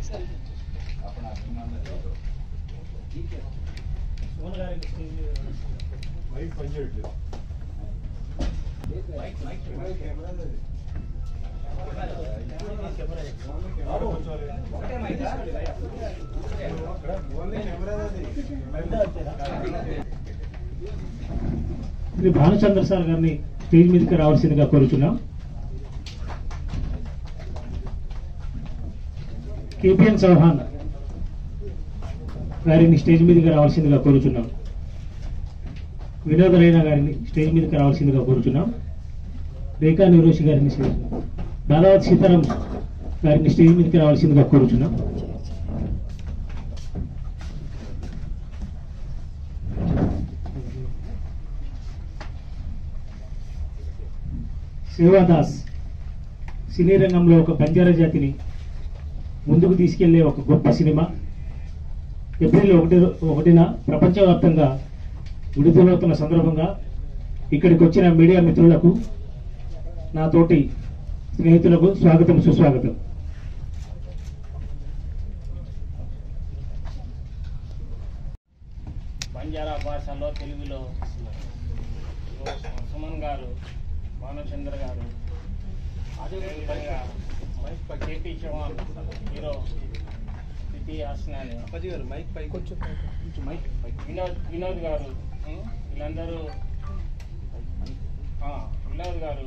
Mic పనిచేయట్లేదు Shri Bhanuchandra sir గారిని stage మీదకి రావాల్సిందిగా కోరుచున్నాం కేపిఎన్ చౌహాన్ గారిని స్టేజ్ మీదకి రావాల్సిందిగా కోరుచున్నాం వినోద రైనా గారిని స్టేజ్ మీదకి రావాల్సిందిగా కోరుచున్నాం రేఖా నిరోషి గారిని స్టేజ్ దాదావత్ సీతారాం గారిని స్టేజ్ మీదకి రావాల్సిందిగా కోరుచున్నాం శివదాస్ సినీ రంగంలో ఒక బంజారా జాతిని ముందుకు తీసుకెళ్లే ఒక గొప్ప సినిమా ఏప్రిల్ ఒకటి ఒకటిన ప్రపంచవ్యాప్తంగా విడుదలవుతున్న సందర్భంగా ఇక్కడికి వచ్చిన మీడియా మిత్రులకు నా తోటి స్నేహితులకు స్వాగతం సుస్వాగతం బంజారా భాషలో తెలుగులో సుమన్ గారు భానుచంద్ర గారు అదేవిధంగా కేపీ చౌహాన్ హీరో సిటీ హాసనాని వినోద్ వినోద్ గారు ఉం, వీళ్ళందరూ ఆ, వినోద్ గారు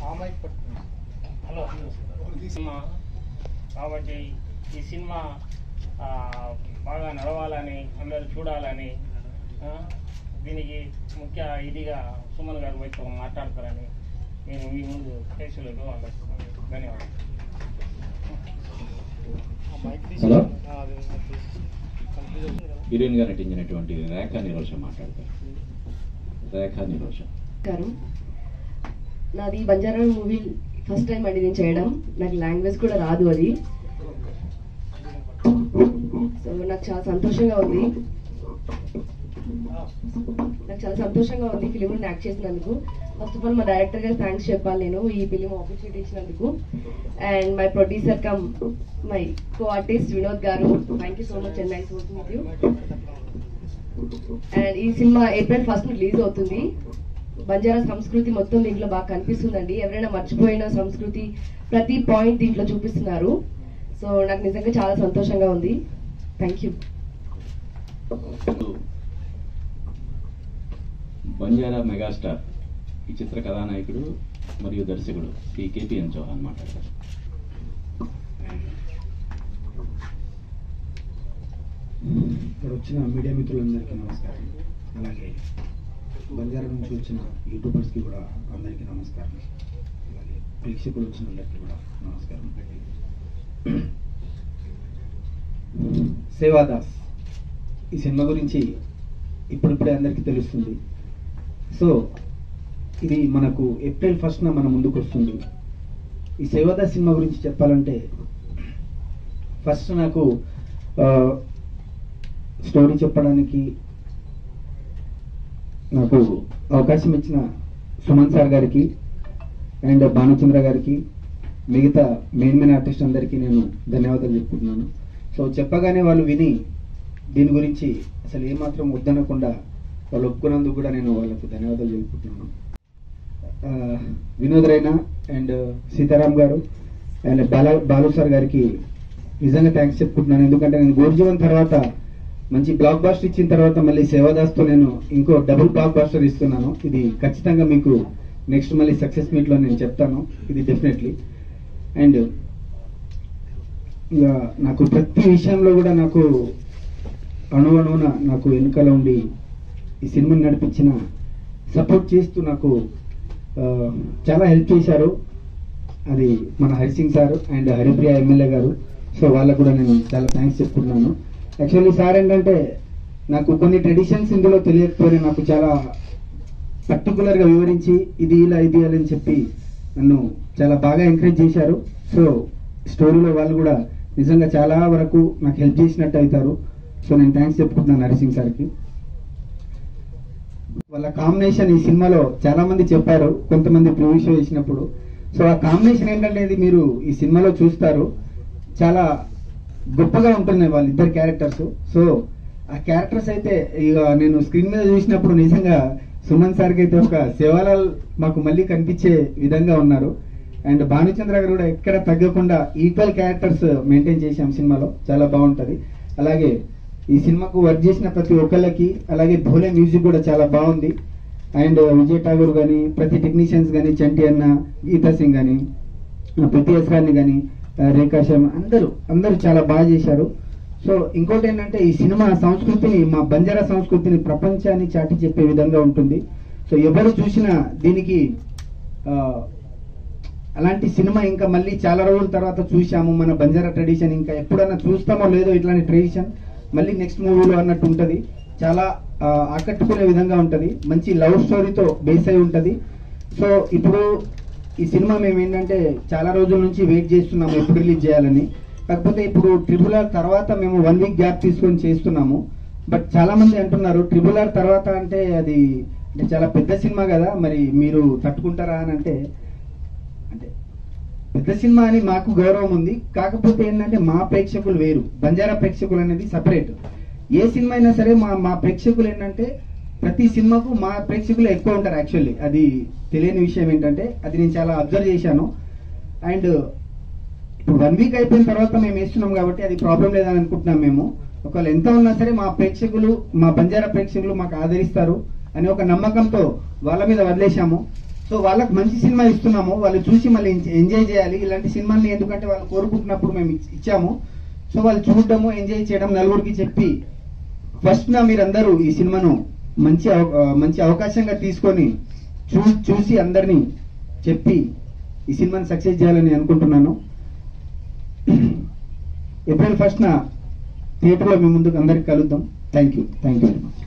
హలో సినిమా కాబట్టి ఈ సినిమా ఆ, బాగా నడవాలని అందరూ చూడాలని ఆ, దీనికి ముఖ్య ఇదిగా సుమన్ గారు వచ్చి మాట్లాడతారని నేను మీ ముందు కేసులకు వాళ్ళకు ధన్యవాదాలు హలో హీరోయిన్ గా నటించినటువంటి రేఖా నిరోష మాట్లాడతారు రేఖా నిరోష నమస్కారం నాది బంజారా మూవీ ఫస్ట్ టైం అండి నేను చేయడం నాకు లాంగ్వేజ్ కూడా రాదు అది సో నాకు చాలా సంతోషంగా ఉంది నాకు చాలా సంతోషంగా ఉంది ఫిలిం నుండి యాక్ట్ చేసినందుకు ఫస్ట్ ఆఫ్ ఆల్ మా డైరెక్టర్ గారు థ్యాంక్స్ చెప్పాలి నేను ఈ ఫిలిం ఆపర్చునిటీ ఇచ్చినందుకు and my producer come my co artist Vinod గారు thank you so much and nice working with you and ఈ సినిమా ఏప్రిల్ ఫస్ట్ రిలీజ్ అవుతుంది బంజారా సంస్కృతి మొత్తం దీంట్లో బాగా కనిపిస్తుందండి ఎవరైనా మర్చిపోయిన సంస్కృతి ప్రతి పాయింట్ దీంట్లో చూపిస్తున్నారు సో నాకు నిజంగా చాలా సంతోషంగా ఉంది థ్యాంక్ యూ బంజారా మెగాస్టార్ ఈ చిత్ర కథానాయకుడు మరియు దర్శకుడు శ్రీ కేపీఎన్ చౌహాన్ మాట్లాడతారు ఇక్కడ వచ్చిన మీడియా మిత్రులందరికీ నమస్కారం అలాగే బంజారా నుంచి వచ్చిన యూట్యూబర్స్కి కూడా అందరికీ నమస్కారం అలాగే ప్రేక్షకులు వచ్చిన అందరికీ కూడా నమస్కారం సేవాదాస్ ఈ సినిమా గురించి ఇప్పుడిప్పుడే అందరికీ తెలుస్తుంది సో ఇది మనకు ఏప్రిల్ ఫస్ట్న మన ముందుకు వస్తుంది ఈ సేవాదాస్ సినిమా గురించి చెప్పాలంటే ఫస్ట్ నాకు ఆ, స్టోరీ చెప్పడానికి నాకు అవకాశం ఇచ్చిన సుమన్ సార్ గారికి అండ్ భానుచంద్ర గారికి మిగతా మెయిన్ మెయిన్ ఆర్టిస్ట్ అందరికీ నేను ధన్యవాదాలు చెప్పుకుంటున్నాను సో చెప్పగానే వాళ్ళు విని దీని గురించి అసలు ఏమాత్రం వద్దనకుండా వాళ్ళు ఒప్పుకున్నందుకు కూడా నేను వాళ్ళకు ధన్యవాదాలు చెప్పుకుంటున్నాను ఆ, వినోద్ రైనా అండ్ సీతారాం గారు అండ్ బాలా బాలు సార్ గారికి నిజంగా థ్యాంక్స్ చెప్పుకుంటున్నాను ఎందుకంటే నేను గోర్జీవన్ తర్వాత మంచి బ్లాక్ బాస్టర్ ఇచ్చిన తర్వాత మళ్ళీ సేవాదాస్తో నేను ఇంకో డబుల్ బ్లాక్ బాస్టర్ ఇస్తున్నాను ఇది ఖచ్చితంగా మీకు నెక్స్ట్ మళ్ళీ సక్సెస్ మీట్లో నేను చెప్తాను ఇది డెఫినెట్లీ అండ్ ఇక నాకు ప్రతి విషయంలో కూడా నాకు అణువణువున నాకు వెనుకల ఉండి ఈ సినిమాని నడిపించిన సపోర్ట్ చేస్తూ నాకు ఆ, చాలా హెల్ప్ చేశారు అది మన Harisingh sir and Haripriya MLA గారు సో వాళ్ళకు కూడా నేను చాలా థ్యాంక్స్ చెప్పుకుంటున్నాను యాక్చువల్లీ సార్ ఏంటంటే నాకు కొన్ని ట్రెడిషన్స్ ఇందులో తెలియకపోయినా నాకు చాలా పర్టికులర్గా వివరించి ఇది ఇలా ఇది ఇలా అని చెప్పి నన్ను చాలా బాగా ఎంకరేజ్ చేశారు సో స్టోరీలో వాళ్ళు కూడా నిజంగా చాలా వరకు నాకు హెల్ప్ చేసినట్టు అవుతారు సో నేను థ్యాంక్స్ చెప్పుకుంటున్నాను హరిసింగ్ సార్కి వాళ్ళ కాంబినేషన్ ఈ సినిమాలో చాలా మంది చెప్పారు కొంతమంది ప్రివ్యూ షో చేసినప్పుడు సో ఆ కాంబినేషన్ ఏంటంటే ఇది మీరు ఈ సినిమాలో చూస్తారు చాలా గొప్పగా ఉంటున్నాయి వాళ్ళిద్దరు క్యారెక్టర్స్ సో ఆ క్యారెక్టర్స్ అయితే ఇక నేను స్క్రీన్ మీద చూసినప్పుడు నిజంగా సుమన్ సార్కి అయితే ఒక శివాలాల్ మాకు మళ్ళీ కనిపించే విధంగా ఉన్నారు అండ్ భానుచంద్ర గారు కూడా ఎక్కడ తగ్గకుండా ఈక్వల్ క్యారెక్టర్స్ మెయింటైన్ చేశాం సినిమాలో చాలా బాగుంటది అలాగే ఈ సినిమాకు వర్క్ చేసిన ప్రతి ఒక్కళ్ళకి అలాగే భోలే మ్యూజిక్ కూడా చాలా బాగుంది అండ్ విజయ్ ఠాగూర్ కానీ ప్రతి టెక్నీషియన్స్ కానీ చంటి అన్న గీతా సింగ్ కానీ ప్రతి ఎస్ గారిని కానీ రేఖా శర్మ అందరూ అందరూ చాలా బాగా చేశారు సో ఇంకోటి ఏంటంటే ఈ సినిమా సంస్కృతిని మా బంజారా సంస్కృతిని ప్రపంచాన్ని చాటి చెప్పే విధంగా ఉంటుంది సో ఎవరు చూసినా దీనికి ఆ, అలాంటి సినిమా ఇంకా మళ్ళీ చాలా రోజుల తర్వాత చూసాము మన బంజారా ట్రెడిషన్ ఇంకా ఎప్పుడన్నా చూస్తామో లేదో ఇట్లాంటి ట్రెడిషన్ మళ్ళీ నెక్స్ట్ మూవీలో అన్నట్టు ఉంటది చాలా ఆ, ఆకట్టుకునే విధంగా ఉంటది మంచి లవ్ స్టోరీతో బేస్ అయి ఉంటది సో ఇప్పుడు ఈ సినిమా మేము ఏంటంటే చాలా రోజుల నుంచి వెయిట్ చేస్తున్నాము ఎప్పుడు రిలీజ్ చేయాలని కాకపోతే ఇప్పుడు ట్రిపుల్ ఆర్ తర్వాత మేము వన్ వీక్ గ్యాప్ తీసుకొని చేస్తున్నాము బట్ చాలా మంది అంటున్నారు ట్రిపుల్ ఆర్ తర్వాత అంటే అది అంటే చాలా పెద్ద సినిమా కదా మరి మీరు తట్టుకుంటారా అని అంటే అంటే పెద్ద సినిమా అని మాకు గౌరవం ఉంది కాకపోతే ఏంటంటే మా ప్రేక్షకులు వేరు బంజారా ప్రేక్షకులు అనేది సపరేట్ ఏ సినిమా అయినా సరే మా మా ప్రేక్షకులు ఏంటంటే ప్రతి సినిమాకు మా ప్రేక్షకులు ఎక్కువ ఉంటారు యాక్చువల్లీ అది తెలియని విషయం ఏంటంటే అది నేను చాలా అబ్జర్వ్ చేశాను అండ్ ఇప్పుడు వన్ వీక్ అయిపోయిన తర్వాత మేము వేస్తున్నాం కాబట్టి అది ప్రాబ్లం లేదని అనుకుంటున్నాం మేము ఒకవేళ ఎంత ఉన్నా సరే మా ప్రేక్షకులు మా బంజారా ప్రేక్షకులు మాకు ఆదరిస్తారు అనే ఒక నమ్మకంతో వాళ్ళ మీద వదిలేశాము సో వాళ్ళకి మంచి సినిమా ఇస్తున్నాము వాళ్ళు చూసి మళ్ళీ ఎంజాయ్ చేయాలి ఇలాంటి సినిమాని ఎందుకంటే వాళ్ళు కోరుకుంటున్నప్పుడు మేము ఇచ్- ఇచ్చాము సో వాళ్ళు చూడడము ఎంజాయ్ చేయడం నలుగురికి చెప్పి ఫస్ట్ నా మీరందరూ ఈ సినిమాను మంచి అవ- ఆ, మంచి అవకాశంగా తీసుకొని చూ చూసి అందరినీ చెప్పి ఈ సినిమాని సక్సెస్ చేయాలని అనుకుంటున్నాను ఏప్రిల్ ఫస్ట్ నా థియేటర్లో మీ ముందుకు అందరికి కలుద్దాం thank you thank you very much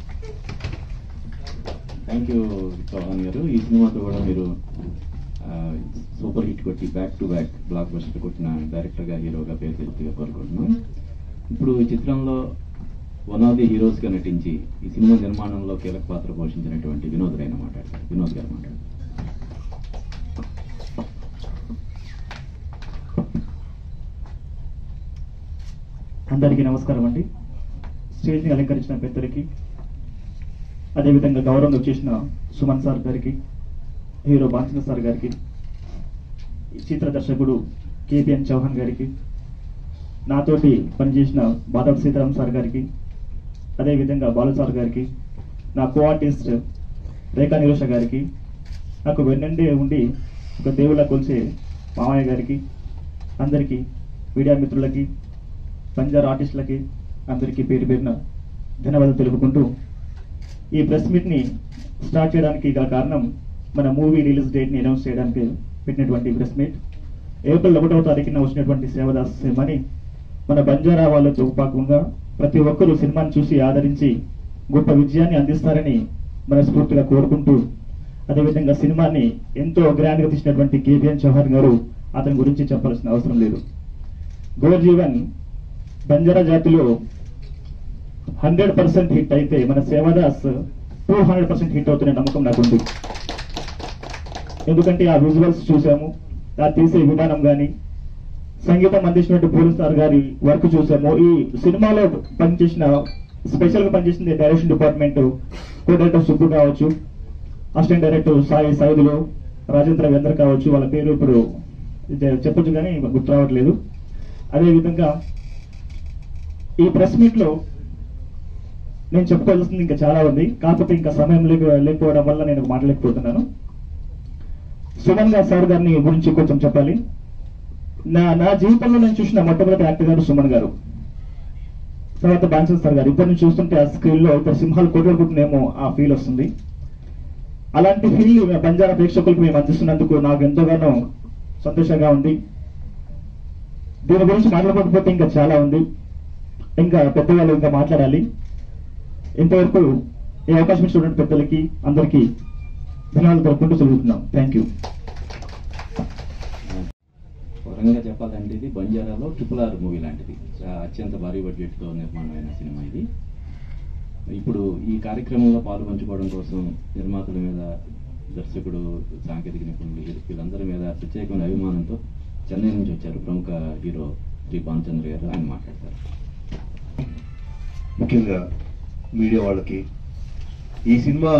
thank you Chauhan గారు ఈ సినిమాతో కూడా మీరు సూపర్ హిట్ కొట్టి back to back blockbuster కొట్టిన డైరెక్టర్గా హీరోగా పేరు తెచ్చుగా కోరుకుంటున్నాం ఇప్పుడు ఈ చిత్రంలో వన్ ఆఫ్ ది హీరోస్గా నటించి ఈ సినిమా నిర్మాణంలో కీలక పాత్ర పోషించినటువంటి వినోద్ రైన మాట్లాడతారు వినోద్ గారు మాట్లాడతారు అందరికీ నమస్కారం అండి స్టేజ్ని అలంకరించిన పెద్దలకి అదేవిధంగా గౌరవం వచ్చేసిన సుమన్ సార్ గారికి హీరో బాంచన సార్ గారికి ఈ చిత్ర దర్శకుడు కేపిఎన్ చౌహాన్ గారికి నాతోటి పనిచేసిన బాదవ్ సీతారాం సార్ గారికి అదేవిధంగా బాలు సార్ గారికి నా కో ఆర్టిస్ట్ రేఖా నిరోష గారికి నాకు వెన్నండే ఉండి ఒక దేవుళ్ళ కొలిసే మామయ్య గారికి అందరికీ మీడియా మిత్రులకి బంజారా ఆర్టిస్టులకి అందరికీ పేరు పేరున ధన్యవాదాలు తెలుపుకుంటూ ఈ ప్రెస్ మీట్ని స్టార్ట్ చేయడానికి గల కారణం మన మూవీ రిలీజ్ డేట్ని అనౌన్స్ చేయడానికి పెట్టినటువంటి ప్రెస్ మీట్ ఏప్రిల్ ఒకటవ తారీఖున వచ్చినటువంటి సేవదాస్ సినిమాని మన బంజారా వాళ్ళతో పాకంగా ప్రతి ఒక్కరూ సినిమాని చూసి ఆదరించి గొప్ప విజయాన్ని అందిస్తారని మనస్ఫూర్తిగా కోరుకుంటూ అదేవిధంగా సినిమాని ఎంతో గ్రాండ్గా తీసినటువంటి కేబిఎన్ చౌహాన్ గారు అతని గురించి చెప్పాల్సిన అవసరం లేదు గోర్ జీవన్ బంజారా జాతిలో హండ్రెడ్ పర్సెంట్ హిట్ అయితే మన Sevadas two hundred percent hit అవుతున్న నమ్మకం నాకుంది ఎందుకంటే ఆ విజువల్స్ చూసాము ఆ తీసే విధానం కానీ సంగీతం అందించినట్టు పోలీస్ సార్ గారి వర్క్ చూసాము ఈ సినిమాలో పనిచేసిన స్పెషల్ గా పనిచేసిన direction department co director Subbu కావచ్చు అసిస్టెంట్ డైరెక్టర్ సాయి సైదులు రాజేంద్ర వెందర్ కావచ్చు వాళ్ళ పేరు ఇప్పుడు ఇది చెప్పొచ్చు కానీ గుర్తు రావట్లేదు అదేవిధంగా ఈ ప్రెస్ మీట్ లో నేను చెప్పుకోవాల్సింది ఇంకా చాలా ఉంది కాకపోతే ఇంకా సమయం లేక లేకపోవడం వల్ల నేను మాట్లాడలేకపోతున్నాను సుమన్ గారు సార్ గారిని గురించి కొంచెం చెప్పాలి నా నా జీవితంలో నేను చూసిన మొట్టమొదటి యాక్టర్ గారు సుమన్ గారు తర్వాత బాన్సన్ సార్ గారు ఇద్దరిని చూస్తుంటే ఆ స్క్రీన్ లో ఇద్దరు సింహాలు కొట్టుకుంటున్నామో ఆ ఫీల్ వస్తుంది అలాంటి ఫీల్ బంజారా ప్రేక్షకులకు మేము అందిస్తున్నందుకు నాకు ఎంతోగానో సంతోషంగా ఉంది దీని గురించి మాట్లాడకపోతే ఇంకా చాలా ఉంది ఇంకా పెద్దవాళ్ళు ఇంకా మాట్లాడాలి ఇంతవరకు ఈ అవకాశం ఇచ్చినటువంటి పెద్దలకి అందరికీ ధన్యవాదాలు తెలుపుకుంటూ చదువుతున్నాం థ్యాంక్ యూ పరంగా చెప్పాలంటే ఇది బంజారాలో ట్రిపుల్ ఆర్ మూవీ లాంటిది చా- అత్యంత భారీ బడ్జెట్తో నిర్మాణమైన సినిమా ఇది ఇప్పుడు ఈ కార్యక్రమంలో పాలు పంచుకోవడం కోసం నిర్మాతల మీద దర్శకుడు సాంకేతిక నిపుణులు వీళ్ళందరి మీద ప్రత్యేకమైన అభిమానంతో చెన్నై నుంచి వచ్చారు ప్రముఖ హీరో శ్రీ భానుచంద్ర గారు ఆయన మాట్లాడతారు ముఖ్యంగా మీడియా వాళ్ళకి ఈ సినిమా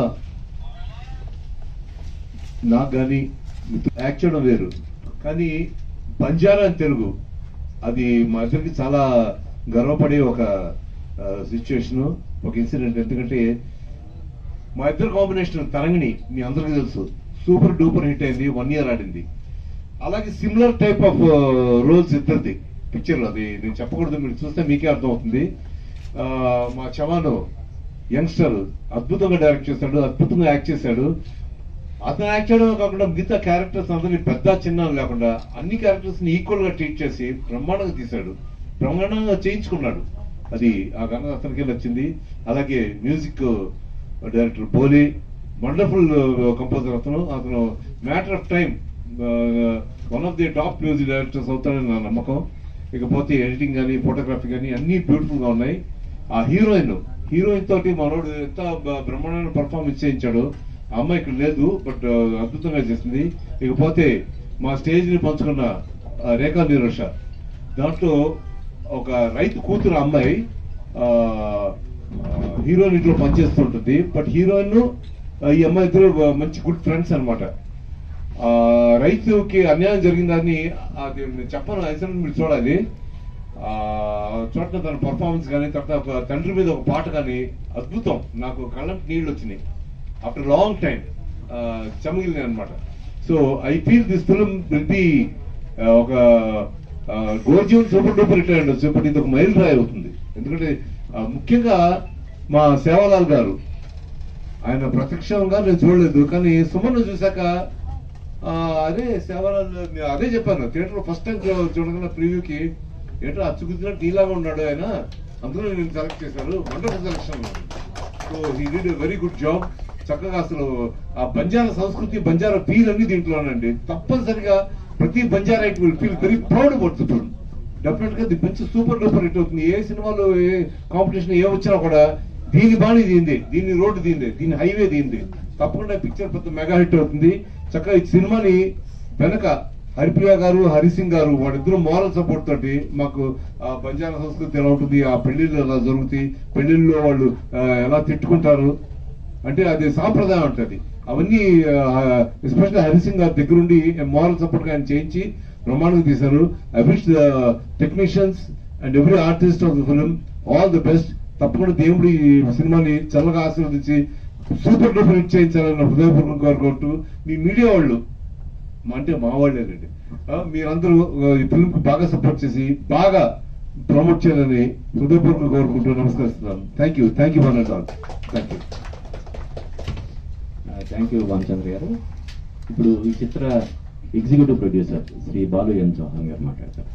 నాకు కానీ యాక్ట్ చేయడం వేరు కానీ బంజారా అని తెలుగు అది మా ఇద్దరికి చాలా గర్వపడే ఒక సిచ్యువేషన్ ఒక ఇన్సిడెంట్ ఎందుకంటే మా ఇద్దరు కాంబినేషన్ తరంగిణి మీ అందరికీ తెలుసు సూపర్ డూపర్ హిట్ అయింది వన్ ఇయర్ ఆడింది అలాగే సిమిలర్ టైప్ ఆఫ్ రోల్స్ ఇద్దరిది పిక్చర్ అది నేను చెప్పకూడదు మీరు చూస్తే మీకే అర్థమవుతుంది ఆ, మా చవాను యంగ్స్టర్ అద్భుతంగా డైరెక్ట్ చేశాడు అద్భుతంగా యాక్ట్ చేశాడు అతను యాక్ట్ చేయడమే కాకుండా మిగతా క్యారెక్టర్స్ అందరినీ పెద్ద చిన్న అని లేకుండా అన్ని క్యారెక్టర్స్ ని ఈక్వల్ గా ట్రీట్ చేసి బ్రహ్మాండంగా తీశాడు బ్రహ్మాండంగా చేయించుకున్నాడు అది ఆ గంగ అతనికి నచ్చింది అలాగే music director Boli wonderful composer అతను అతను matter of time one of the top music directors అవుతాడని నా నమ్మకం ఇకపోతే ఎడిటింగ్ కానీ ఫోటోగ్రఫీ కానీ అన్ని బ్యూటిఫుల్ గా ఉన్నాయి ఆ హీరోయిన్ హీరోయిన్ తోటి మనోడు ఎంత బ- బ్రహ్మాండమైన పర్ఫార్మెన్స్ చేయించాడు ఆ అమ్మాయి ఇక్కడ లేదు బట్ అద్భుతంగా చేసింది ఇకపోతే మా స్టేజ్ ని పంచుకున్న ఆ, రేఖా నిరోష దాంట్లో ఒక రైతు కూతురు అమ్మాయి ఆ, ఆ, హీరోయిన్ ఇంట్లో పనిచేస్తుంటుంది బట్ హీరోయిన్ ఈ అమ్మాయి ఇద్దరు మంచి గుడ్ ఫ్రెండ్స్ అన్నమాట ఆ రైతుకి అన్యాయం జరిగిందని అది నేను చెప్పను ఐసన్ మీరు చూడాలి ఆ చోట్ల తన పర్ఫార్మెన్స్ కానీ తర్వాత ఒక తండ్రి మీద ఒక పాట కానీ అద్భుతం నాకు కళ్ళంటి నీళ్ళు వచ్చినాయి ఆఫ్టర్ లాంగ్ టైం చమగిలింది అనమాట so I feel this film will be ఒక గోర్జీవన్ సూపర్ డూపర్ హిట్ అయ్యి ఉండొచ్చు బట్ ఇది ఒక మైల్ రాయి అవుతుంది ఎందుకంటే ఆ, ముఖ్యంగా మా సేవాలాల్ గారు ఆయన ప్రత్యక్షంగా నేను చూడలేదు కానీ సుమన్ చూశాక ఆ, అదే సేవలాల్ నేను అదే చెప్పాను థియేటర్ ఫస్ట్ టైం చూడగల ప్రివ్యూకి ఏంటో అచ్చుకుతున్నట్టు నీలాగా ఉన్నాడు ఆయన అందులో నేను సెలెక్ట్ చేశారు wonderful selection so he did very good job చక్కగా అసలు ఆ బంజారా సంస్కృతి బంజారా ఫీల్ అన్ని దీంట్లోనండి తప్పనిసరిగా ప్రతి Banjara it will feel very proud about the film definite గా ఇది మంచి సూపర్ డూపర్ హిట్ అవుతుంది ఏ సినిమాలో ఏ కాంపిటీషన్ ఏ వచ్చినా కూడా దీని బాణి దీంది దీని రోడ్డు దీంది దీని హైవే దీంది తప్పకుండా పిక్చర్ పెద్ద మెగా హిట్ అవుతుంది చక్కగా ఈ సినిమాని వెనక హరిప్రియ గారు హరిసింగ్ గారు వాళ్ళిద్దరూ మోరల్ సపోర్ట్ తోటి మాకు ఆ బంజారా సంస్కృతి ఎలా ఉంటుంది ఆ పెళ్లిళ్ళు ఎలా జరుగుతాయి పెళ్లిళ్ళలో వాళ్ళు ఆ, ఎలా తిట్టుకుంటారు అంటే అది సాంప్రదాయం ఉంటుంది అవన్నీ ఎస్పెషల్లీ హరిసింగ్ గారి దగ్గరుండి మోరల్ సపోర్ట్ ఆయన చేయించి బ్రహ్మాండంగా తీశారు I wish the technicians and every artist of the film all the best తప్పకుండా దేవుడు ఈ సినిమాని చల్లగా ఆశీర్వదించి సూపర్ డూపర్ హిట్ చేయించాలని హృదయపూర్వకంగా కోరుకుంటూ మీ మీడియా వాళ్ళు మా అంటే మా వాళ్ళేనండి ఆ, మీరందరూ ఆ, ఈ ఫిల్మ్ కి బాగా సపోర్ట్ చేసి బాగా ప్రమోట్ చేయాలని హృదయపూర్వకంగా కోరుకుంటూ నమస్కరిస్తున్నాను thank you thank you one and all thank you thank you Bhanuchandra గారు ఇప్పుడు ఈ చిత్ర executive producer Shri Balu N Chauhan గారు మాట్లాడతారు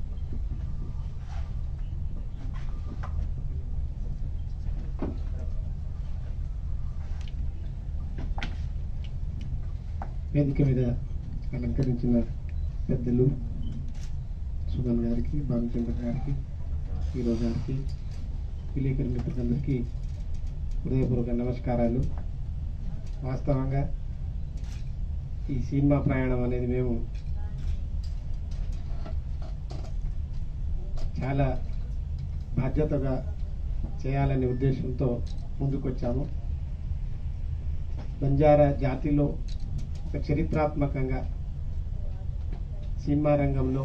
వేదిక మీద అలంకరించిన పెద్దలు సుమన్ గారికి భానుచంద్ర గారికి హీరో గారికి విలేకరు మిత్రులందరికీ హృదయపూర్వక నమస్కారాలు వాస్తవంగా ఈ సినిమా ప్రయాణం అనేది మేము చాలా బాధ్యతగా చేయాలనే ఉద్దేశంతో ముందుకొచ్చాము బంజారా జాతిలో ఒక చరిత్రాత్మకంగా సినిమా రంగంలో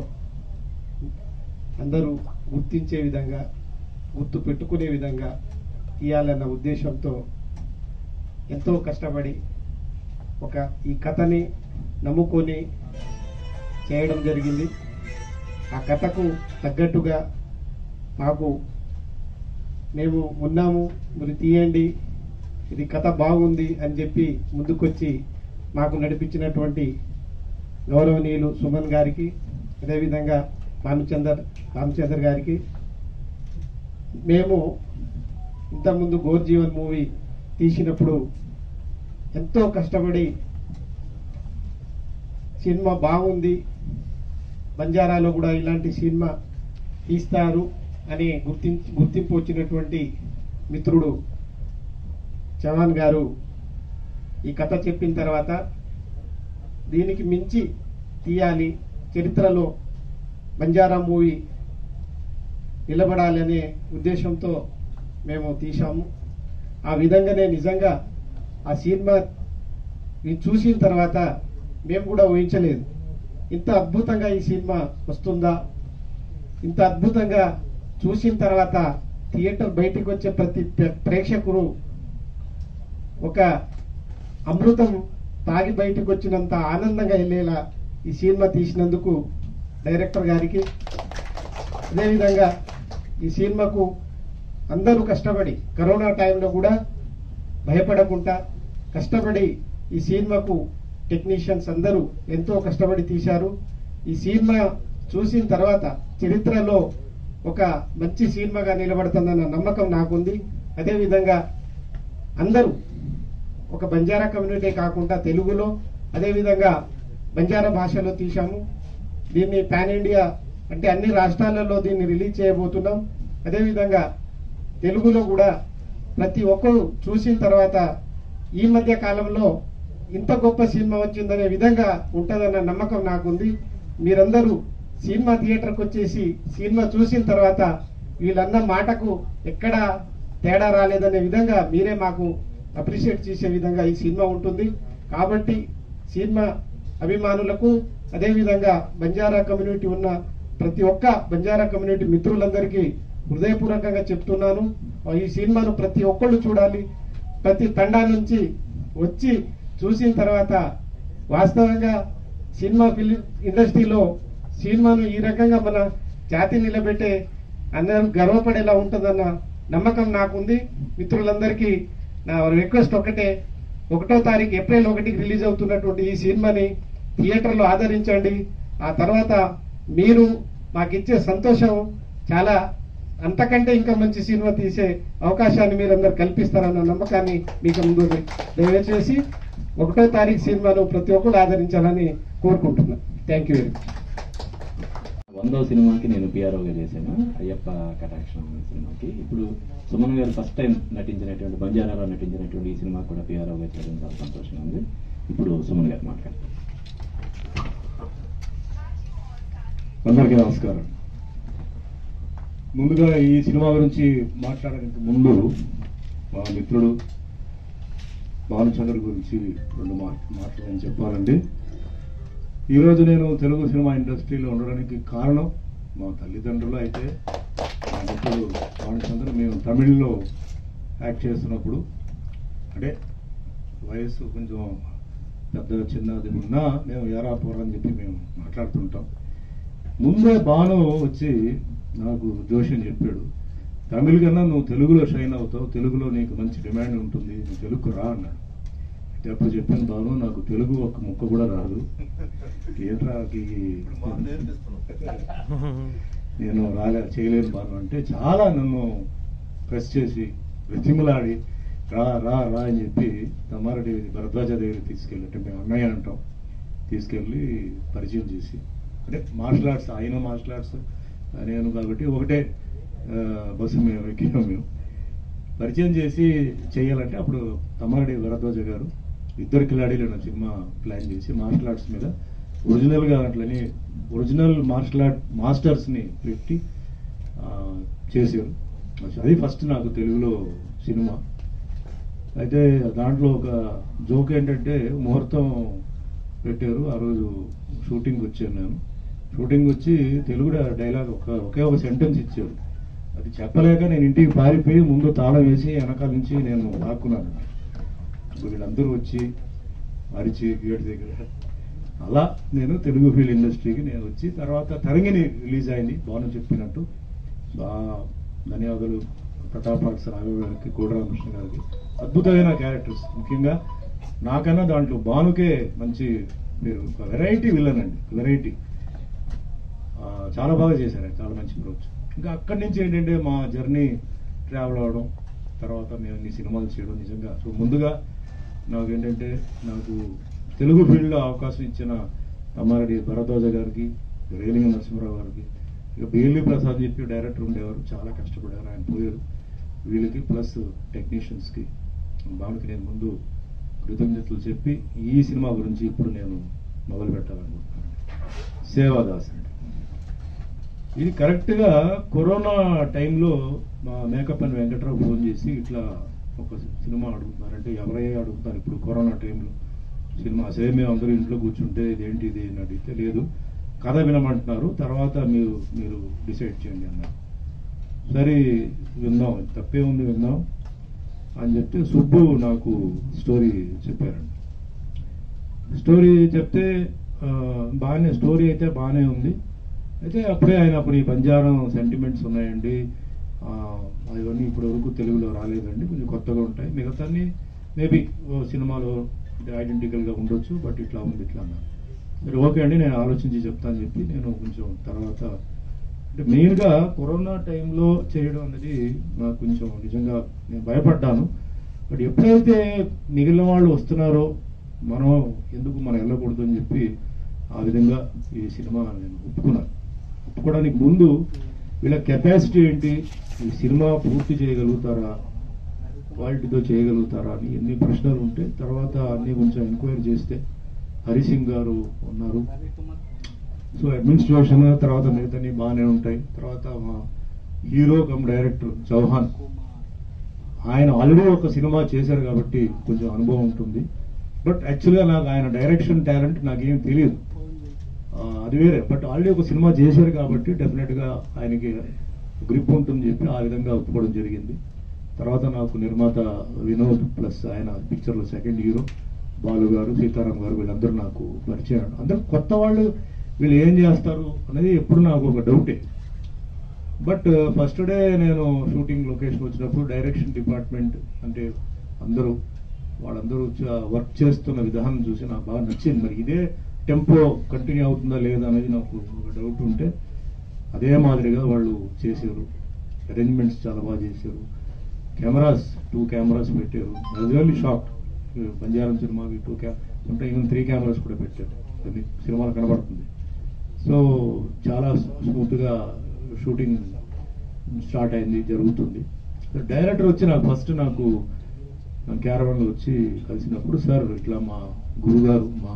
అందరూ గుర్తించే విధంగా గుర్తు పెట్టుకునే విధంగా తీయాలన్న ఉద్దేశంతో ఎంతో కష్టపడి ఒక ఈ కథని నమ్ముకొని చేయడం జరిగింది ఆ కథకు తగ్గట్టుగా మాకు మేము ఉన్నాము మీరు తీయండి ఇది కథ బాగుంది అని చెప్పి ముందుకొచ్చి మాకు నడిపించినటువంటి గౌరవనీయులు సుమన్ గారికి అదేవిధంగా రామచందర్ రామచందర్ గారికి మేము ఇంతకుముందు గోర్జీవన్ మూవీ తీసినప్పుడు ఎంతో కష్టపడి సినిమా బాగుంది బంజారాలో కూడా ఇలాంటి సినిమా తీస్తారు అని గుర్తించి గుర్తింపు వచ్చినటువంటి మిత్రుడు చవాన్ గారు ఈ కథ చెప్పిన తర్వాత దీనికి మించి తీయాలి చరిత్రలో బంజారా మూవీ నిలబడాలనే ఉద్దేశంతో మేము తీశాము ఆ విధంగానే నిజంగా ఆ సినిమా ఇది చూసిన తర్వాత మేము కూడా ఊహించలేదు ఇంత అద్భుతంగా ఈ సినిమా వస్తుందా ఇంత అద్భుతంగా చూసిన తర్వాత థియేటర్ బయటికి వచ్చే ప్రతి ప్రే- ప్రేక్షకుడు ఒక అమృతం తాగి బయటకు వచ్చినంత ఆనందంగా వెళ్ళేలా ఈ సినిమా తీసినందుకు డైరెక్టర్ గారికి అదేవిధంగా ఈ సినిమాకు అందరూ కష్టపడి కరోనా టైంలో కూడా భయపడకుండా కష్టపడి ఈ సినిమాకు టెక్నీషియన్స్ అందరూ ఎంతో కష్టపడి తీశారు ఈ సినిమా చూసిన తర్వాత చరిత్రలో ఒక మంచి సినిమాగా నిలబడుతుందన్న నమ్మకం నాకుంది అదేవిధంగా అందరూ ఒక బంజారా కమ్యూనిటీ కాకుండా తెలుగులో అదేవిధంగా బంజారా భాషలో తీశాము దీన్ని పాన్ ఇండియా అంటే అన్ని రాష్ట్రాలలో దీన్ని రిలీజ్ చేయబోతున్నాం అదేవిధంగా తెలుగులో కూడా ప్రతి ఒక్కరు చూసిన తర్వాత ఈ మధ్య కాలంలో ఇంత గొప్ప సినిమా వచ్చిందనే విధంగా ఉంటుందన్న నమ్మకం నాకుంది మీరందరూ సినిమా థియేటర్కి వచ్చేసి సినిమా చూసిన తర్వాత వీళ్ళన్న మాటకు ఎక్కడ తేడా రాలేదనే విధంగా మీరే మాకు అప్రిషియేట్ చేసే విధంగా ఈ సినిమా ఉంటుంది కాబట్టి సినిమా అభిమానులకు అదేవిధంగా బంజారా కమ్యూనిటీ ఉన్న ప్రతి ఒక్క బంజారా కమ్యూనిటీ మిత్రులందరికీ హృదయపూర్వకంగా చెప్తున్నాను ఈ సినిమాను ప్రతి ఒక్కళ్ళు చూడాలి ప్రతి తండా నుంచి వచ్చి చూసిన తర్వాత వాస్తవంగా సినిమా ఫిలిం ఇండస్ట్రీలో సినిమాను ఈ రకంగా మన జాతి నిలబెట్టే అందరం గర్వపడేలా ఉంటుందన్న నమ్మకం నాకుంది మిత్రులందరికీ నా రిక్వెస్ట్ ఒకటే ఒకటో తారీఖు ఏప్రిల్ ఒకటికి రిలీజ్ అవుతున్నటువంటి ఈ సినిమాని థియేటర్లో ఆదరించండి ఆ తర్వాత మీరు మాకిచ్చే సంతోషం చాలా అంతకంటే ఇంకా మంచి సినిమా తీసే అవకాశాన్ని మీరందరూ కల్పిస్తారన్న నమ్మకాన్ని మీకు ముందు దయచేసి ఒకటో తారీఖు సినిమాను ప్రతి ఒక్కరు ఆదరించాలని కోరుకుంటున్నాను థ్యాంక్ యూ వెరీ మచ్ వందో సినిమాకి నేను పిఆర్ఓగా చేశాను అయ్యప్ప కటాక్షం అనే సినిమాకి ఇప్పుడు సుమన్ గారు ఫస్ట్ టైం నటించినటువంటి బంజారాలో నటించినటువంటి ఈ సినిమా కూడా పిఆర్ఓగా చేయడం చాలా సంతోషంగా ఉంది ఇప్పుడు సుమన్ గారు మాట్లాడతారు అందరికీ నమస్కారం ముందుగా ఈ సినిమా గురించి మాట్లాడడానికి ముందు మా మిత్రుడు భానుచంద్ర గురించి రెండు మా మాటలు నేను చెప్పాలండి ఈరోజు నేను తెలుగు సినిమా ఇండస్ట్రీలో ఉండడానికి కారణం మా తల్లిదండ్రులు అయితే మా మిత్రుడు భానుచంద్ర మేము తమిళ్లో యాక్ట్ చేస్తున్నప్పుడు అంటే వయస్సు కొంచెం పెద్ద చిన్నది ఉన్నా మేము ఎరా పోరా అని చెప్పి మేము మాట్లాడుతుంటాం ముందే బాను వచ్చి నాకు జోషిని చెప్పాడు తమిళ కన్నా నువ్వు తెలుగులో షైన్ అవుతావు తెలుగులో నీకు మంచి డిమాండ్ ఉంటుంది నువ్వు తెలుగు రా అన్నాడు అయితే అప్పుడు చెప్పాను బాను నాకు తెలుగు ఒక ముక్క కూడా రాదు ఏంట్రా ఈ- నేను రాలే చేయలేను బాను అంటే చాలా నన్ను ప్రెస్ చేసి బ్రతిమలాడి రా రా రా అని చెప్పి తమ్మారెడ్డి భరద్వాజ దగ్గర తీసుకెళ్ళి అంటే మేము అన్నయ్య అంటాం తీసుకెళ్ళి పరిచయం చేసి అంటే మార్షల్ ఆర్ట్స్ ఆయన మార్షల్ ఆర్ట్స్ నేను కాబట్టి ఒకటే ఆ, బస్సు మేము ఎక్కినాం మేము పరిచయం చేసి చేయాలంటే అప్పుడు తమ్మారెడ్డి భరద్వాజ గారు ఇద్దరు కిలాడీలు అనే సినిమా ప్లాన్ చేసి మార్షల్ ఆర్ట్స్ మీద ఒరిజినల్గా అట్లని ఒరిజినల్ మార్షల్ ఆర్ట్ మాస్టర్స్ని పెట్టి ఆ, చేశారు అది ఫస్ట్ నాకు తెలుగులో సినిమా అయితే దాంట్లో ఒక జోక్ ఏంటంటే ముహూర్తం పెట్టారు ఆ రోజు షూటింగ్ వచ్చాను నేను షూటింగ్ వచ్చి తెలుగు డైలాగ్ ఒక ఒకే ఒక సెంటెన్స్ ఇచ్చారు అది చెప్పలేక నేను ఇంటికి పారిపోయి ముందు తాళం వేసి వెనకాల నుంచి నేను లాక్కున్నాను ఇప్పుడు వీళ్ళందరూ వచ్చి అరిచి గేట్ దగ్గర అలా నేను తెలుగు ఫిల్మ్ ఇండస్ట్రీకి నేను వచ్చి తర్వాత తరంగిణి రిలీజ్ అయింది బాను చెప్పినట్టు సో ఆ ధన్యవాదాలు ప్రతాప్ ఆర్ట్స్ రాఘవ గారికి కోడరామకృష్ణ గారికి అద్భుతమైన క్యారెక్టర్స్ ముఖ్యంగా నాకన్నా దాంట్లో భానుకే మంచి పేరు ఒక వెరైటీ విలన్ అండి వెరైటీ చాలా బాగా చేశారు చాలా మంచి గ్రోత్ ఇంకా అక్కడి నుంచి ఏంటంటే మా జర్నీ ట్రావెల్ అవడం తర్వాత మేము ఇన్ని సినిమాలు చేయడం నిజంగా సో ముందుగా నాకు ఏంటంటే నాకు తెలుగు ఫీల్డ్లో అవకాశం ఇచ్చిన తమ్మారెడ్డి భరద్వాజ గారికి రేలింగ నరసింహరావు గారికి ఇక బిఎల్వి ప్రసాద్ చెప్పి డైరెక్టర్ ఉండేవారు చాలా కష్టపడారు ఆయన పోయారు వీళ్ళకి ప్లస్ టెక్నీషియన్స్కి బాబుకి నేను ముందు కృతజ్ఞతలు చెప్పి ఈ సినిమా గురించి ఇప్పుడు నేను మొదలు పెట్టాలనుకుంటున్నాను సేవాదాస్ అండి ఇది కరెక్ట్గా కరోనా టైంలో మా మేకప్ అని వెంకట్రావు ఫోన్ చేసి ఇట్లా ఒక సినిమా అడుగుతున్నారంటే ఎవరయ్యా అడుగుతారు ఇప్పుడు కరోనా టైంలో సినిమా అసలే మేము అందరూ ఇంట్లో కూర్చుంటే ఇదేంటి ఇది అని అడిగితే లేదు కథ వినమంటున్నారు తర్వాత మీరు మీరు డిసైడ్ చేయండి అన్నారు సరే విందాం తప్పే ఉంది విందాం అని చెప్తే సుబ్బు నాకు స్టోరీ చెప్పారండి స్టోరీ చెప్తే ఆ, బాగానే స్టోరీ అయితే బాగానే ఉంది అయితే అప్పుడే ఆయన అప్పుడు ఈ బంజారం సెంటిమెంట్స్ ఉన్నాయండి ఆ, అవన్నీ ఇప్పటి వరకు తెలుగులో రాలేదండి కొంచెం కొత్తగా ఉంటాయి మిగతాన్ని మేబీ సినిమాలో ఐడెంటికల్గా ఉండొచ్చు బట్ ఇట్లా ఉంది ఇట్లా అన్నారు సరే ఓకే అండి నేను ఆలోచించి చెప్తాను చెప్పి నేను కొంచెం తర్వాత అంటే మెయిన్గా కరోనా టైంలో చేయడం అనేది నాకు కొంచెం నిజంగా నేను భయపడ్డాను బట్ ఎప్పుడైతే మిగిలిన వాళ్ళు వస్తున్నారో మనం ఎందుకు మనం వెళ్ళకూడదు అని చెప్పి ఆ విధంగా ఈ సినిమా నేను ఒప్పుకున్నాను ఒప్పుకోవడానికి ముందు వీళ్ళ కెపాసిటీ ఏంటి ఈ సినిమా పూర్తి చేయగలుగుతారా క్వాలిటీతో చేయగలుగుతారా అని ఎన్ని ప్రశ్నలు ఉంటే తర్వాత అన్ని కొంచెం ఎంక్వైరీ చేస్తే హరిసింగ్ గారు ఉన్నారు సో అడ్మినిస్ట్రేషన్ తర్వాత మిగతాన్ని బాగానే ఉంటాయి తర్వాత మా హీరో కమ్ డైరెక్టర్ చౌహాన్ ఆయన ఆల్రెడీ ఒక సినిమా చేశారు కాబట్టి కొంచెం అనుభవం ఉంటుంది బట్ యాక్చువల్గా నాకు ఆయన డైరెక్షన్ టాలెంట్ నాకేం తెలియదు ఆ, అది వేరే బట్ ఆల్రెడీ ఒక సినిమా చేశారు కాబట్టి డెఫినెట్గా ఆయనకి గ్రిప్ ఉంటుంది చెప్పి ఆ విధంగా ఒప్పుకోవడం జరిగింది తర్వాత నాకు నిర్మాత వినోద్ ప్లస్ ఆయన పిక్చర్లో సెకండ్ హీరో బాలు గారు సీతారాం గారు వీళ్ళందరూ నాకు పరిచయం అందరూ కొత్త వాళ్ళు వీళ్ళు ఏం చేస్తారు అనేది ఎప్పుడు నాకు ఒక డౌటే బట్ ఫస్ట్ డే నేను షూటింగ్ లొకేషన్ వచ్చినప్పుడు డైరెక్షన్ డిపార్ట్మెంట్ అంటే అందరూ వాళ్ళందరూ వర్క్ చేస్తున్న విధానం చూసి నాకు బాగా నచ్చింది మరి ఇదే టెంపో కంటిన్యూ అవుతుందా లేదా అనేది నాకు ఒక డౌట్ ఉంటే అదే మాదిరిగా వాళ్ళు చేశారు అరేంజ్మెంట్స్ చాలా బాగా చేశారు కెమెరాస్ టూ కెమెరాస్ పెట్టారు రియల్లీ షాక్ బంజారం సినిమాకి టూ క్యా అంటే ఈవెన్ త్రీ కెమెరాస్ కూడా పెట్టారు అది సినిమాలో కనబడుతుంది సో చాలా స్మూత్గా షూటింగ్ స్టార్ట్ అయింది జరుగుతుంది డైరెక్టర్ వచ్చి నాకు ఫస్ట్ నాకు క్యారవన్లో వచ్చి కలిసినప్పుడు సార్ ఇట్లా మా గురుగారు మా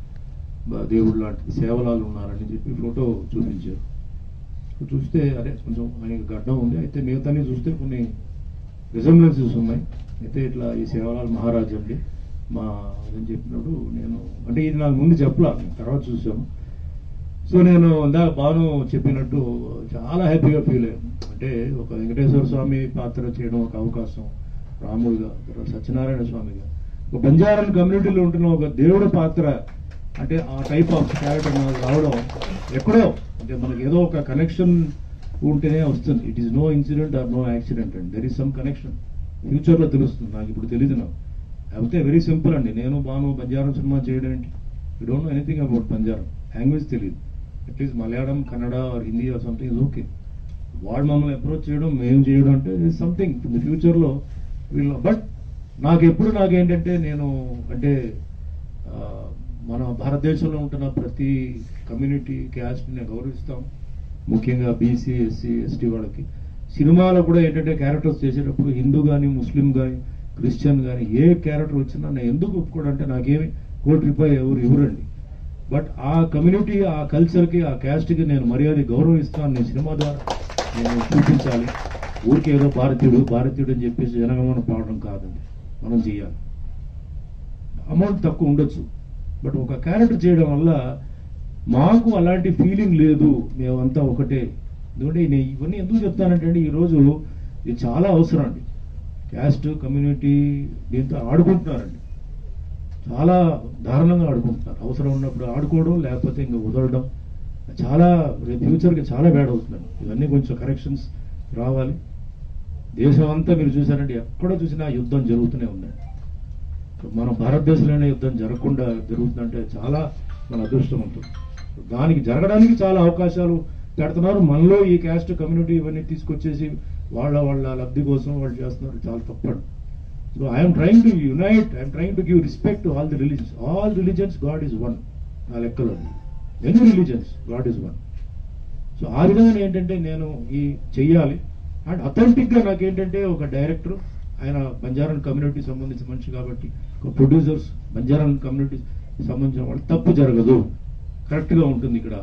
బ- దేవుడు లాంటి సేవలాలు ఉన్నారని చెప్పి ఫోటో చూపించారు చూస్తే అదే కొంచెం ఆయనకి గడ్డం ఉంది అయితే మిగతాన్ని చూస్తే కొన్ని రిజంబ్లెన్సెస్ ఉన్నాయి అయితే ఇట్లా ఈ సేవలాల్ మహారాజ్ అండి మా అని చెప్పినప్పుడు నేను అంటే ఇది నాకు ముందు చెప్పలా నేను తర్వాత చూసాను సో నేను ఇందాక భాను చెప్పినట్టు చాలా హ్యాపీగా ఫీల్ అయ్యాను అంటే ఒక వెంకటేశ్వర స్వామి పాత్ర చేయడం ఒక అవకాశం రాముడుగా తర్వాత సత్యనారాయణ స్వామిగా ఒక బంజారన్ కమ్యూనిటీలో ఉంటున్న ఒక దేవుడి పాత్ర అంటే ఆ టైప్ ఆఫ్ క్యారెక్టర్ నాకు రావడం ఎక్కడో అంటే మనకి ఏదో ఒక కనెక్షన్ ఉంటేనే వస్తుంది it is no incident or no accident అండి దెర్ ఈస్ సమ్ కనెక్షన్ ఫ్యూచర్లో తెలుస్తుంది నాకు ఇప్పుడు తెలియదు నాకు అయితే వెరీ సింపుల్ అండి నేను బాను బంజారం సినిమా చేయడం ఏంటి you don't know anything about Banjaram language తెలియదు at least Malayalam Kannada or Hindi or something is okay వాడు మమ్మల్ని అప్రోచ్ చేయడం మేము చేయడం అంటే సంథింగ్ ఇన్ ద ఫ్యూచర్లో వీళ్ళు బట్ నాకు ఎప్పుడు నాకేంటంటే నేను అంటే ఆ, మన భారతదేశంలో ఉంటున్న ప్రతి కమ్యూనిటీ క్యాస్ట్ని గౌరవిస్తాం ముఖ్యంగా బీసీ ఎస్సీ ఎస్టీ వాళ్ళకి సినిమాలో కూడా ఏంటంటే క్యారెక్టర్స్ చేసేటప్పుడు హిందూ కానీ ముస్లిం కానీ క్రిస్టియన్ కానీ ఏ క్యారెక్టర్ వచ్చినా నేను ఎందుకు ఒప్పుకోడంటే నాకేమి కోటి రూపాయలు ఎవరు ఇవ్వరండి బట్ ఆ కమ్యూనిటీ ఆ కల్చర్కి ఆ క్యాస్ట్కి నేను మర్యాద గౌరవిస్తాను నేను సినిమా ద్వారా నేను చూపించాలి ఊరికే ఏదో భారతీయుడు భారతీయుడు అని చెప్పేసి జనగమన పాడడం కాదండి మనం చేయాలి అమౌంట్ తక్కువ ఉండొచ్చు బట్ ఒక క్యారెక్టర్ చేయడం వల్ల మాకు అలాంటి ఫీలింగ్ లేదు మేమంతా ఒకటే ఎందుకంటే నేను ఇవన్నీ ఎందుకు చెప్తానంటే అండి ఈరోజు ఇది చాలా అవసరం అండి క్యాస్ట్ కమ్యూనిటీ దీంతో ఆడుకుంటున్నారండి చాలా దారుణంగా ఆడుకుంటున్నారు అవసరం ఉన్నప్పుడు ఆడుకోవడం లేకపోతే ఇంకా వదలడం చాలా రేపు ఫ్యూచర్కి చాలా బ్యాడ్ అవుతుందండి ఇవన్నీ కొంచెం కరెక్షన్స్ రావాలి దేశం అంతా మీరు చూసారంటే ఎక్కడ చూసినా యుద్ధం జరుగుతూనే ఉందండి మన భారతదేశంలోనే యుద్ధం జరగకుండా జరుగుతుందంటే చాలా మన అదృష్టం ఉంటుంది దానికి జరగడానికి చాలా అవకాశాలు పెడుతున్నారు మనలో ఈ క్యాస్ట్ కమ్యూనిటీ ఇవన్నీ తీసుకొచ్చేసి వాళ్ళ వాళ్ళ లబ్ధి కోసం వాళ్ళు చేస్తున్నారు చాలా తప్పండి so I'm trying to unite I'm trying to give respect to all the religions all religions God is one నా లెక్కలో ఎన్ని religions God is one so ఆ విధంగా ఏంటంటే నేను ఈ చెయ్యాలి అండ్ అథెంటిక్గా నాకేంటంటే ఒక డైరెక్టర్ ఆయన బంజారన్ కమ్యూనిటీ సంబంధించిన మనిషి కాబట్టి ఒక ప్రొడ్యూసర్స్ బంజారన్ కమ్యూనిటీ సంబంధించిన వాళ్ళు తప్పు జరగదు కరెక్ట్గా ఉంటుంది ఇక్కడ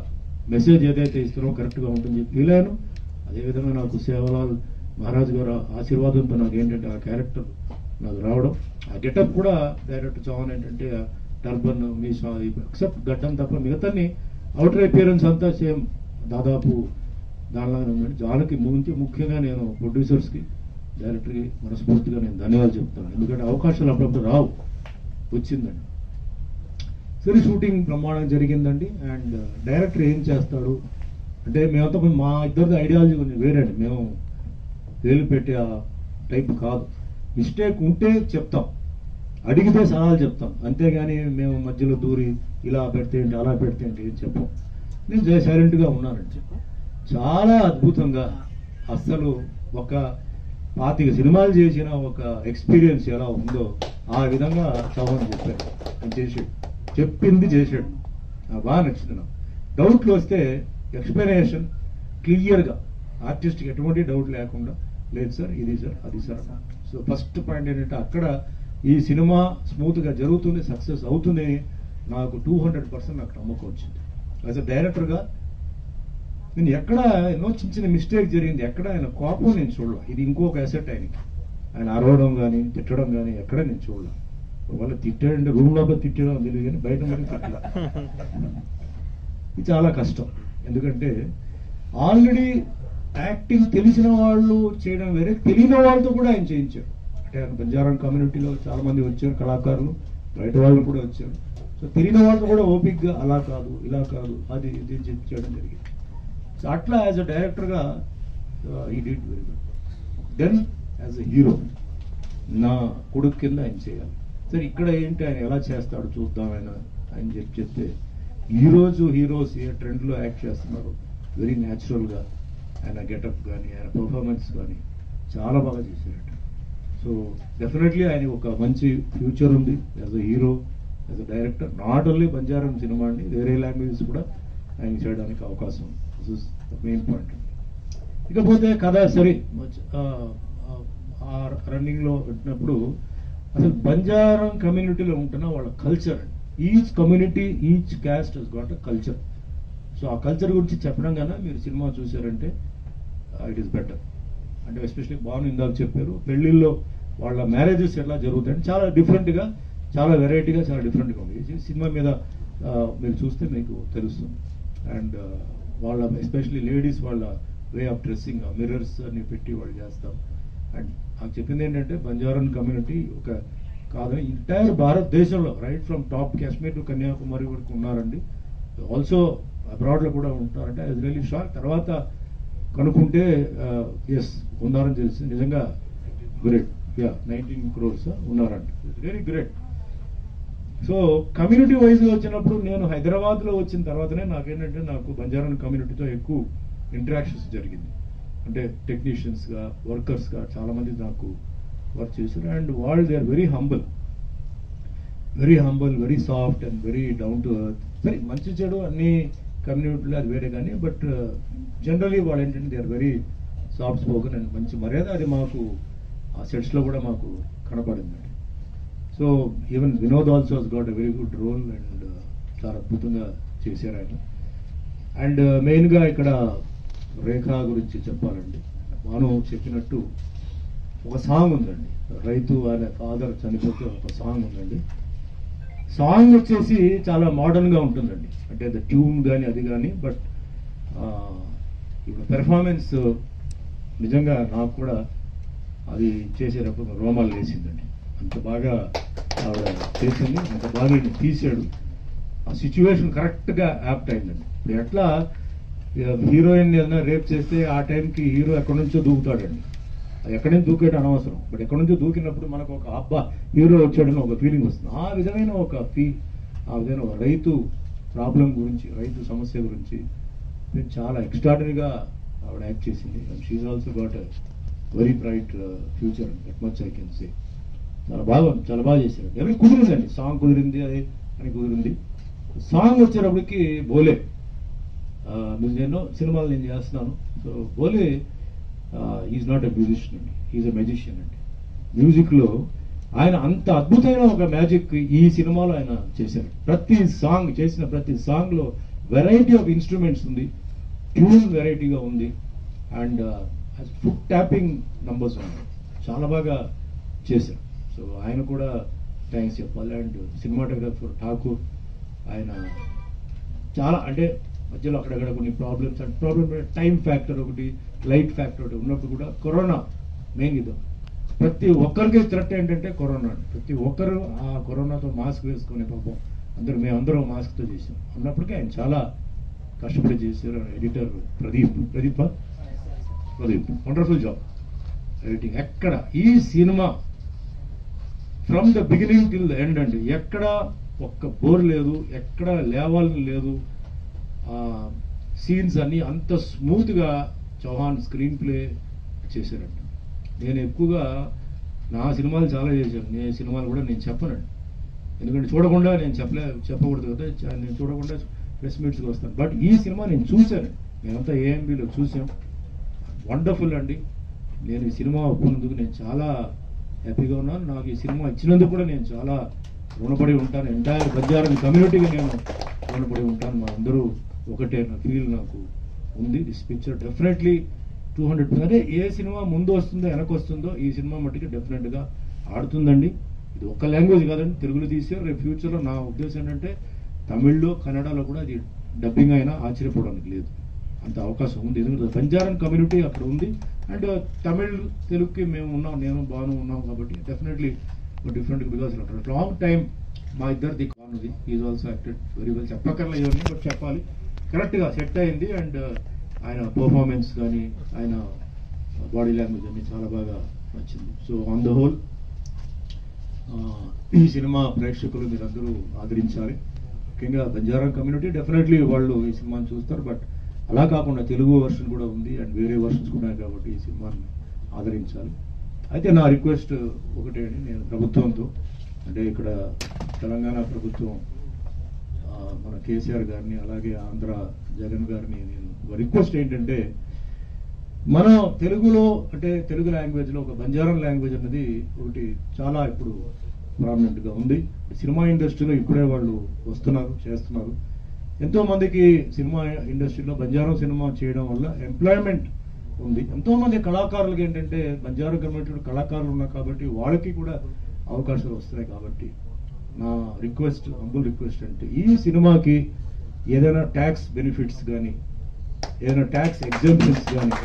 మెసేజ్ ఏదైతే ఇస్తున్నామో కరెక్ట్గా ఉంటుందని చెప్పి ఫీల్ అయ్యాను అదేవిధంగా నాకు సేవలాల్ మహారాజ్ గారు ఆశీర్వాదంతో నాకు ఏంటంటే ఆ క్యారెక్టర్ నాకు రావడం ఆ గెటప్ కూడా డైరెక్టర్ చౌహాన్ ఏంటంటే టర్బన్ మీ ఎక్సెప్ట్ గడ్డం తప్ప మిగతాన్ని అవుటర్ అపియరెన్స్ అంతా సేమ్ దాదాపు దానిలాగానే ఉందండి దానికి ముంచి ముఖ్యంగా నేను ప్రొడ్యూసర్స్కి డైరెక్టర్కి మనస్ఫూర్తిగా నేను ధన్యవాదాలు చెప్తాను ఎందుకంటే అవకాశాలు అప్పుడప్పుడు రావు వచ్చిందండి సరే షూటింగ్ బ్రహ్మాండం జరిగిందండి అండ్ డైరెక్టర్ ఏం చేస్తాడు అంటే మేమంతా కొంచెం మా ఇద్దరిది ఐడియాలజీ కొంచెం వేరే అండి మేము వేలు పెట్టే ఆ టైప్ కాదు మిస్టేక్ ఉంటే చెప్తాం అడిగితే సలహాలు చెప్తాం అంతేగాని మేము మధ్యలో దూరి ఇలా పెడితే ఏంటి అలా పెడితే ఏంటి ఏం చెప్పం నేను సైలెంట్గా ఉన్నానండి చాలా అద్భుతంగా అస్సలు ఒక పాతిక సినిమాలు చేసిన ఒక ఎక్స్పీరియన్స్ ఎలా ఉందో ఆ విధంగా చవని చెప్పారు ఆయన చేసాడు చెప్పింది చేశాడు నాకు బాగా నచ్చింది నాకు డౌట్లు వస్తే ఎక్స్ప్లెనేషన్ క్లియర్గా ఆర్టిస్ట్కి ఎటువంటి డౌట్ లేకుండా లేదు సార్ ఇది సార్ అది సార్ సో ఫస్ట్ పాయింట్ ఏంటంటే అక్కడ ఈ సినిమా స్మూత్గా జరుగుతుంది సక్సెస్ అవుతుంది నాకు టూ హండ్రెడ్ పర్సెంట్ నాకు నమ్మకం వచ్చింది యాజ్ అ డైరెక్టర్గా నేను ఎక్కడ ఎన్నో చిన్న చిన్న మిస్టేక్ జరిగింది ఎక్కడ ఆయన కోపం నేను చూడలే ఇది ఇంకొక అసెట్ ఆయనకి ఆయన అరవడం కానీ తిట్టడం కానీ ఎక్కడ నేను చూడలే ఒకవేళ తిట్టాడంటే రూమ్ లోపల తిట్టడం తెలియదు కానీ బయట మరి తిట్టలే ఇది చాలా కష్టం ఎందుకంటే ఆల్రెడీ యాక్టింగ్ తెలిసిన వాళ్ళు చేయడం వేరే తెలియని వాళ్ళతో కూడా ఆయన చేయించారు అంటే ఆయన బంజారా కమ్యూనిటీలో చాలా మంది వచ్చారు కళాకారులు బయట వాళ్ళు కూడా వచ్చారు సో తెలియని వాళ్ళతో కూడా ఓపిక్గా అలా కాదు ఇలా కాదు అది ఇది అని చెప్పి చేయడం జరిగింది సో అట్లా యాజ్ అ డైరెక్టర్గా he did very good then as a hero నా కొడుకు కింద ఆయన చేయాలి సరే ఇక్కడ ఏంటి ఆయన ఎలా చేస్తాడు చూద్దాం ఆయన అని చెప్పి చెప్తే ఈ రోజు హీరోస్ ఏ ట్రెండ్లో యాక్ట్ చేస్తున్నారు వెరీ న్యాచురల్గా ఆయన గెటప్ కానీ ఆయన పర్ఫార్మెన్స్ కానీ చాలా బాగా చేశారట సో డెఫినెట్లీ ఆయన ఒక మంచి ఫ్యూచర్ ఉంది as a hero as a director not only Banjaram cinema అండి వేరే లాంగ్వేజెస్ కూడా ఆయన చేయడానికి అవకాశం this is the main point ఇకపోతే కథ సరే ఆ రన్నింగ్లో పెట్టినప్పుడు అసలు బంజారం కమ్యూనిటీలో ఉంటున్న వాళ్ళ culture each community each caste has got a culture so ఆ కల్చర్ గురించి చెప్పడం కన్నా మీరు సినిమా చూసారంటే ఇట్ ఈస్ బెటర్ అంటే ఎస్పెషల్లీ బాను ఇందాక చెప్పారు పెళ్లిల్లో వాళ్ళ మ్యారేజెస్ ఎలా జరుగుతాయంటే చాలా డిఫరెంట్గా చాలా వెరైటీగా చాలా డిఫరెంట్గా ఉంది ఈ సినిమా మీద ఆ, మీరు చూస్తే మీకు తెలుస్తుంది అండ్ వాళ్ళ ఎస్పెషల్లీ లేడీస్ వాళ్ళ వే ఆఫ్ డ్రెస్సింగ్ మిర్రర్స్ అని పెట్టి వాళ్ళు చేస్తాం అండ్ నాకు చెప్పింది ఏంటంటే బంజారన్ కమ్యూనిటీ ఒక కాదు ఎంటైర్ భారతదేశంలో right from top Kashmir to Kanyakumari వరకు ఉన్నారండి ఆల్సో అబ్రాడ్లో కూడా ఉంటారంటే అది రియలీ షాక్ తర్వాత కనుక్కుంటే ఎస్ ఉన్నారని తెలిసి నిజంగా గ్రేట్ యా నైన్టీన్ క్రోర్స్ ఉన్నారంట very great so community wise వచ్చినప్పుడు నేను హైదరాబాద్లో వచ్చిన తర్వాతనే నాకేంటంటే నాకు బంజారాన్ కమ్యూనిటీతో ఎక్కువ ఇంటరాక్షన్స్ జరిగింది అంటే టెక్నీషియన్స్గా వర్కర్స్గా చాలా మంది నాకు వర్క్ చేశారు అండ్ వాళ్ళు they are very humble very humble very soft and very down to earth సరే మంచి చెడు అన్ని కమ్యూనిటీలో అది వేరే కానీ బట్ జనరలీ వాళ్ళు ఏంటంటే they are very soft spoken and మంచి మర్యాద అది మాకు ఆ సెట్స్లో కూడా మాకు కనపడింది so even Vinod also has got a very good role and చాలా అద్భుతంగా చేశారు ఆయన అండ్ మెయిన్గా ఇక్కడ రేఖ గురించి చెప్పాలండి భాను చెప్పినట్టు ఒక సాంగ్ ఉందండి రైతు ఆయన ఫాదర్ చనిపోతే ఒక సాంగ్ ఉందండి సాంగ్ వచ్చేసి చాలా మోడర్న్ గా ఉంటుందండి అంటే ద ట్యూన్ కానీ అది కానీ బట్ ఇప్పుడు పెర్ఫార్మెన్స్ నిజంగా నాకు కూడా అది చేసేటప్పుడు రోమాలు వేసిందండి అంత బాగా ఆవిడ చేసింది అంత బాగా ఈయన తీసాడు ఆ సిచ్యువేషన్ కరెక్ట్గా యాప్ట్ అయిందండి ఇప్పుడు ఎట్లా హీరోయిన్ ఏదైనా రేప్ చేస్తే ఆ టైంకి హీరో ఎక్కడి నుంచో దూకుతాడండి అది ఎక్కడి నుంచి దూకేయడం అనవసరం బట్ ఎక్కడి నుంచో దూకినప్పుడు మనకు ఒక అబ్బా హీరో వచ్చాడని ఒక ఫీలింగ్ వస్తుంది ఆ విధమైన ఒక ఫీ ఆ విధమైన ఒక రైతు ప్రాబ్లం గురించి రైతు సమస్య గురించి నేను చాలా ఎక్స్ట్రాడనరీగా ఆవిడ యాక్ట్ చేసింది and she also got very bright future that much I can say చాలా బాగా చాలా బాగా చేశారు ఎవరి కుదిరిందండి సాంగ్ కుదిరింది అది అని కుదిరింది సాంగ్ వచ్చేటప్పటికి బోలే ఆ, నేను ఎన్నో సినిమాలు నేను చేస్తున్నాను so Boli is not a musician అండి ఈజ్ ఎ మెజిషియన్ అండి మ్యూజిక్లో ఆయన అంత అద్భుతమైన ఒక మ్యాజిక్ ఈ సినిమాలో ఆయన చేశారు ప్రతి సాంగ్ చేసిన ప్రతి సాంగ్లో వెరైటీ ఆఫ్ ఇన్స్ట్రుమెంట్స్ ఉంది ట్యూన్ వెరైటీగా ఉంది అండ్ ఫుడ్ ట్యాపింగ్ నంబర్స్ ఉన్నాయి చాలా బాగా చేశారు సో ఆయన కూడా థ్యాంక్స్ చెప్పాలి అండ్ సినిమాటోగ్రఫర్ ఠాకూర్ ఆయన చాలా అంటే మధ్యలో అక్కడక్కడ కొన్ని problems and problem time factor ఒకటి లైట్ ఫ్యాక్టర్ ఒకటి ఉన్నప్పుడు కూడా కరోనా మెయిన్ ఇది ప్రతి ఒక్కరికి థ్రెట్ ఏంటంటే కరోనా అండి. ప్రతి ఒక్కరు ఆ కరోనాతో మాస్క్ వేసుకునే పాపం అందరూ మేమందరం మాస్క్తో చేసాం అన్నప్పటికీ ఆయన చాలా కష్టపడి చేశారు editor Pradeep Pradeep Pradeep wonderful job editing ఎక్కడ ఈ cinema from the beginning till the end అండి ఎక్కడ ఒక్క బోర్ లేదు ఎక్కడ లేవాలని లేదు సీన్స్ అన్ని అంత స్మూత్ గా చౌహాన్ స్క్రీన్ ప్లే చేశారండి నేను ఎక్కువగా నా సినిమాలు చాలా చేశాను నేను సినిమాలు కూడా నేను చెప్పనండి ఎందుకంటే చూడకుండా నేను చెప్పలే చెప్పకూడదు కదా చ- నేను చూడకుండా ప్రెస్ మీట్స్కి వస్తాను బట్ ఈ సినిమా నేను చూశాను మేమంతా ఏఎంబీలో చూసాం వండర్ఫుల్ అండి నేను ఈ సినిమా ఒప్పుకున్నందుకు నేను చాలా హ్యాపీగా ఉన్నాను నాకు ఈ సినిమా ఇచ్చినందుకు కూడా నేను చాలా రుణపడి ఉంటాను ఎంటైర్ బంజారా కమ్యూనిటీకి నేను రుణపడి ఉంటాను మా అందరూ ఒకటే నా ఫీల్ నాకు ఉంది this picture definitely two hundred అదే ఏ సినిమా ముందు వస్తుందో వెనక వస్తుందో ఈ సినిమా మట్టుకి డెఫినెట్గా ఆడుతుందండి ఇది ఒక్క లాంగ్వేజ్ కాదండి తెలుగులో తీసారు రేపు ఫ్యూచర్లో నా ఉద్దేశం ఏంటంటే తమిళ్లో కన్నడలో కూడా అది డబ్బింగ్ అయినా ఆశ్చర్యపోవడానికి లేదు అంత అవకాశం ఉంది ఎందుకంటే బంజారన్ కమ్యూనిటీ అక్కడ ఉంది అండ్ తమిళ్ తెలుగుకి మేము ఉన్నాం నేను బాను ఉన్నాం కాబట్టి definitely different because long time మా ఇద్దరిది కానుది is also acted very well చెప్పక్కర్లే ఇవన్నీ బట్ చెప్పాలి కరెక్ట్గా సెట్ అయింది అండ్ ఆయన పర్ఫార్మెన్స్ కానీ ఆయన బాడీ లాంగ్వేజ్ అన్ని చాలా బాగా నచ్చింది సో ఆన్ ద హోల్ ఈ సినిమా ప్రేక్షకులు మీరందరూ ఆదరించాలి ముఖ్యంగా బంజారా కమ్యూనిటీ డెఫినెట్లీ వాళ్ళు ఈ సినిమాని చూస్తారు బట్ అలా కాకుండా తెలుగు వర్షన్ కూడా ఉంది అండ్ వేరే వర్షన్స్ కూడా ఉన్నాయి కాబట్టి ఈ సినిమాని ఆదరించాలి అయితే నా రిక్వెస్ట్ ఒకటే అండి నేను ప్రభుత్వంతో అంటే ఇక్కడ తెలంగాణ ప్రభుత్వం ఆ, మన కేసీఆర్ గారిని అలాగే ఆంధ్ర జగన్ గారిని నేను రిక్వెస్ట్ ఏంటంటే మనం తెలుగులో అంటే తెలుగు లాంగ్వేజ్ లో ఒక బంజారం లాంగ్వేజ్ అనేది ఒకటి చాలా ఇప్పుడు ప్రామినెంట్ గా ఉంది సినిమా ఇండస్ట్రీలో ఇప్పుడే వాళ్ళు వస్తున్నారు చేస్తున్నారు ఎంతో మందికి సినిమా ఇండస్ట్రీలో బంజారం సినిమా చేయడం వల్ల ఎంప్లాయ్మెంట్ ఉంది ఎంతో మంది కళాకారులకి ఏంటంటే బంజారా కమ్యూనిటీ కళాకారులు ఉన్నారు కాబట్టి వాళ్ళకి కూడా అవకాశాలు వస్తున్నాయి కాబట్టి నా రిక్వెస్ట్ హంబుల్ రిక్వెస్ట్ అంటే ఈ సినిమాకి ఏదైనా ట్యాక్స్ బెనిఫిట్స్ కానీ ఏదైనా ట్యాక్స్ ఎగ్జామ్షన్స్ కానీ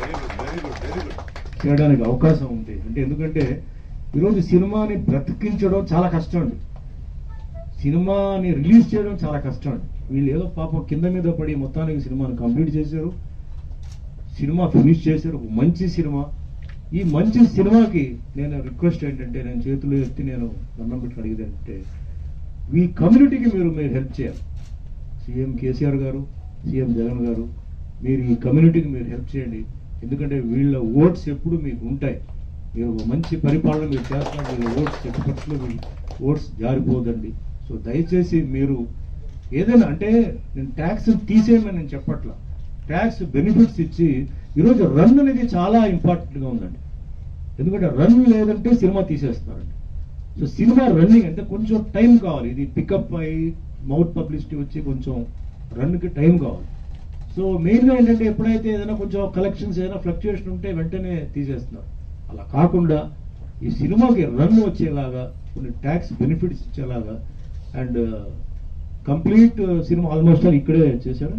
చేయడానికి అవకాశం ఉంది అంటే ఎందుకంటే ఈరోజు సినిమాని బ్రతికించడం చాలా కష్టం అండి సినిమాని రిలీజ్ చేయడం చాలా కష్టం అండి వీళ్ళు ఏదో పాపం కింద మీద పడి మొత్తానికి సినిమాని కంప్లీట్ చేశారు సినిమా ఫినిష్ చేశారు ఒక మంచి సినిమా ఈ మంచి సినిమాకి నేను రిక్వెస్ట్ ఏంటంటే నేను చేతులు ఎత్తి నేను దండం పెట్టి అడిగేది అంటే ఈ కమ్యూనిటీకి మీరు మీరు హెల్ప్ చేయాలి సీఎం కేసీఆర్ గారు సీఎం జగన్ గారు మీరు ఈ కమ్యూనిటీకి మీరు హెల్ప్ చేయండి ఎందుకంటే వీళ్ళ ఓట్స్ ఎప్పుడు మీకు ఉంటాయి మీరు ఒక మంచి పరిపాలన మీరు చేస్తున్నారు వీళ్ళ ఓట్స్ ఎట్టి పరిస్థితుల్లో వీళ్ళ ఓట్స్ జారిపోదండి సో దయచేసి మీరు ఏదైనా అంటే నేను ట్యాక్స్ తీసేయమని నేను చెప్పట్లా ట్యాక్స్ బెనిఫిట్స్ ఇచ్చి ఈరోజు రన్ అనేది చాలా ఇంపార్టెంట్గా ఉందండి ఎందుకంటే రన్ లేదంటే సినిమా తీసేస్తున్నారండి సో సినిమా రన్నింగ్ అంటే కొంచెం టైం కావాలి ఇది పికప్ అయ్యి మౌత్ పబ్లిసిటీ వచ్చి కొంచెం రన్కి టైం కావాలి సో మెయిన్గా ఏంటంటే ఎప్పుడైతే ఏదైనా కొంచెం కలెక్షన్స్ ఏదైనా ఫ్లక్చుయేషన్ ఉంటే వెంటనే తీసేస్తున్నారు అలా కాకుండా ఈ సినిమాకి రన్ వచ్చేలాగా కొన్ని ట్యాక్స్ బెనిఫిట్స్ ఇచ్చేలాగా and complete cinema almost all ఇక్కడే చేశారా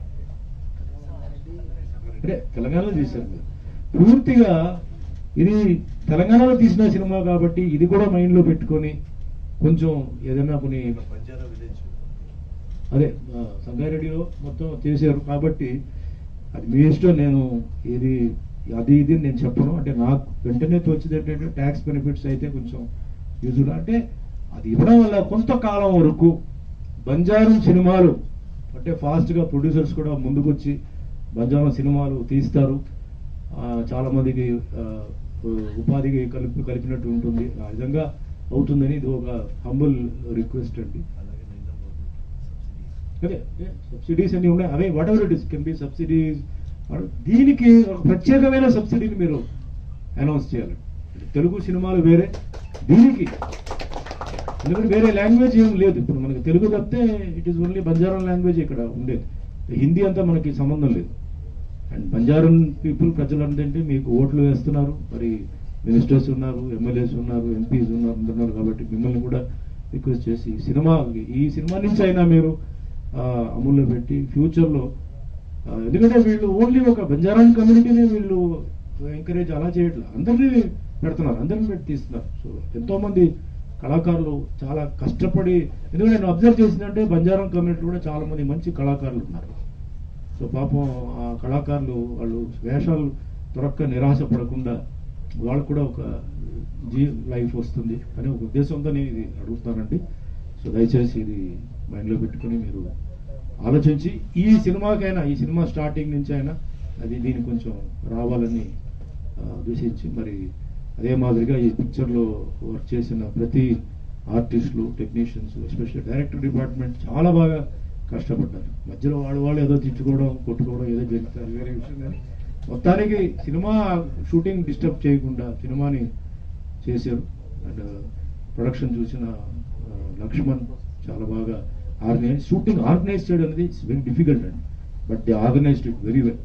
అంటే తెలంగాణలో చేశారు మీరు పూర్తిగా ఇది తెలంగాణలో తీసిన సినిమా కాబట్టి ఇది కూడా మైండ్ లో పెట్టుకొని కొంచెం ఏదైనా కొన్ని అదే ఆ, సంగారెడ్డిలో మొత్తం చేశారు కాబట్టి అది మీ ఇష్టం నేను ఇది అది ఇది నేను చెప్పను అంటే నాకు వెంటనే తోచింది ఏంటంటే ట్యాక్స్ బెనిఫిట్స్ అయితే కొంచెం యూజ్ఫుల్ అంటే అది ఇవ్వడం వల్ల కొంతకాలం వరకు బంజారం సినిమాలు అంటే ఫాస్ట్ గా ప్రొడ్యూసర్స్ కూడా ముందుకొచ్చి బంజారం సినిమాలు తీస్తారు ఆ, చాలా మందికి ఆ, ఉపాధికి కలిపి కలిపినట్టు ఉంటుంది ఆ విధంగా అవుతుందని ఇది ఒక హంబుల్ రిక్వెస్ట్ అండి అదే సబ్సిడీస్ అన్ని ఉన్నాయి అవే whatever it is can be subsidies దీనికి ఒక ప్రత్యేకమైన సబ్సిడీని మీరు అనౌన్స్ చేయాలి తెలుగు సినిమాలు వేరే దీనికి ఎందుకంటే వేరే లాంగ్వేజ్ ఏం లేదు ఇప్పుడు మనకి తెలుగు తప్పితే it is only Banjara language ఇక్కడ ఉండేది హిందీ అంతా మనకి సంబంధం లేదు అండ్ బంజారన్ పీపుల్ ప్రజలు అంటే మీకు ఓట్లు వేస్తున్నారు మరి మినిస్టర్స్ ఉన్నారు ఎమ్మెల్యేస్ ఉన్నారు ఎంపీస్ ఉన్నారు అందరు ఉన్నారు కాబట్టి మిమ్మల్ని కూడా రిక్వెస్ట్ చేసి ఈ సినిమా ఈ సినిమా నుంచి అయినా మీరు ఆ, అమల్లో పెట్టి ఫ్యూచర్లో ఎందుకంటే వీళ్ళు ఓన్లీ ఒక బంజారాన్ కమ్యూనిటీని వీళ్ళు ఎంకరేజ్ అలా చేయట్లేదు అందరినీ పెడుతున్నారు అందరిని పెట్టి తీస్తున్నారు సో ఎంతో మంది కళాకారులు చాలా కష్టపడి ఎందుకంటే నేను అబ్జర్వ్ చేసిందంటే బంజారం కమ్యూనిటీ కూడా చాలా మంది మంచి కళాకారులు ఉన్నారు సో పాపం ఆ కళాకారులు వాళ్ళు వేషాలు దొరక్క నిరాశ పడకుండా వాళ్ళకు కూడా ఒక జీ లైఫ్ వస్తుంది అనే ఒక ఉద్దేశంతో నేను ఇది అడుగుతానండి సో దయచేసి ఇది మైండ్లో పెట్టుకుని మీరు ఆలోచించి ఈ సినిమాకైనా ఈ సినిమా స్టార్టింగ్ నుంచి అయినా అది దీన్ని కొంచెం రావాలని ఆ, ఉద్దేశించి మరి అదే మాదిరిగా ఈ పిక్చర్లో వర్క్ చేసిన ప్రతి ఆర్టిస్టులు టెక్నీషియన్స్ ఎస్పెషల్లీ డైరెక్టర్ డిపార్ట్మెంట్ చాలా బాగా కష్టపడ్డారు మధ్యలో వాళ్ళు వాళ్ళు ఏదో తిట్టుకోవడం కొట్టుకోవడం ఏదో జరుగుతారు వేరే విషయం కానీ మొత్తానికి సినిమా షూటింగ్ డిస్టర్బ్ చేయకుండా సినిమాని చేశారు అండ్ ప్రొడక్షన్ చూసిన ఆ, లక్ష్మణ్ చాలా బాగా ఆర్గనైజ్ షూటింగ్ ఆర్గనైజ్ చేయడం అనేది ఇట్స్ వెరీ డిఫికల్ట్ అండి but they organised it very well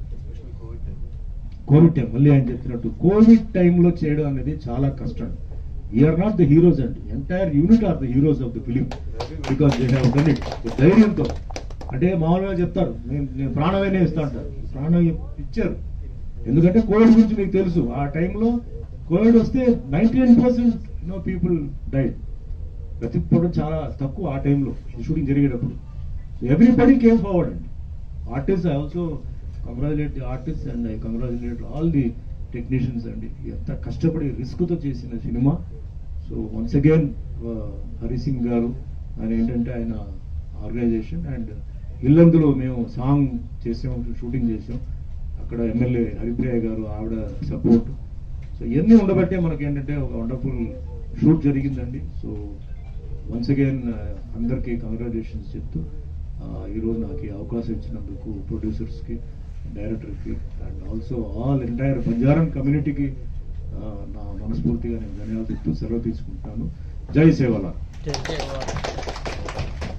covid time మళ్ళీ ఆయన చెప్పినట్టు కోవిడ్ టైంలో చేయడం అనేది చాలా కష్టం వీఆర్ నాట్ ద హీరోస్ అండి entire unit are the heroes of the film because they have done it ధైర్యంతో అంటే మామూలుగా చెప్తారు నేను నేను ప్రాణమైనా ఇస్తా అంటారు ప్రాణం ఇచ్చారు ఎందుకంటే కోవిడ్ గురించి మీకు తెలుసు ఆ టైంలో కోవిడ్ వస్తే ninety nine percent no people died బ్రతికిపోవడం చాలా తక్కువ ఆ టైంలో షూటింగ్ జరిగేటప్పుడు ఎవ్రీబడి కేమ్ ఫార్వర్డ్ అండి artist I also congratulate the artist and I congratulate all the technicians అండి ఎంత కష్టపడి రిస్క్తో చేసిన సినిమా so once again Hari Singh garu ఆయన ఏంటంటే ఆయన ఆర్గనైజేషన్ అండ్ ఇల్లందులో మేము సాంగ్ చేసాం షూటింగ్ చేసాం అక్కడ ఎమ్మెల్యే హరిప్రియ గారు ఆవిడ సపోర్ట్ సో ఇవన్నీ ఉండబట్టే మనకి ఏంటంటే ఒక వండర్ఫుల్ షూట్ జరిగిందండి సో వన్స్ అగైన్ అందరికీ కంగ్రాచులేషన్స్ చెప్తూ ఆ, ఈరోజు నాకు ఈ అవకాశం ఇచ్చినందుకు ప్రొడ్యూసర్స్కి డైరెక్టర్కి and also all entire Banjara కమ్యూనిటీకి నా మనస్ఫూర్తిగా నేను ధన్యవాదాలు చెప్తూ సెలవు తీసుకుంటాను జై సేవలా జై జై వారు.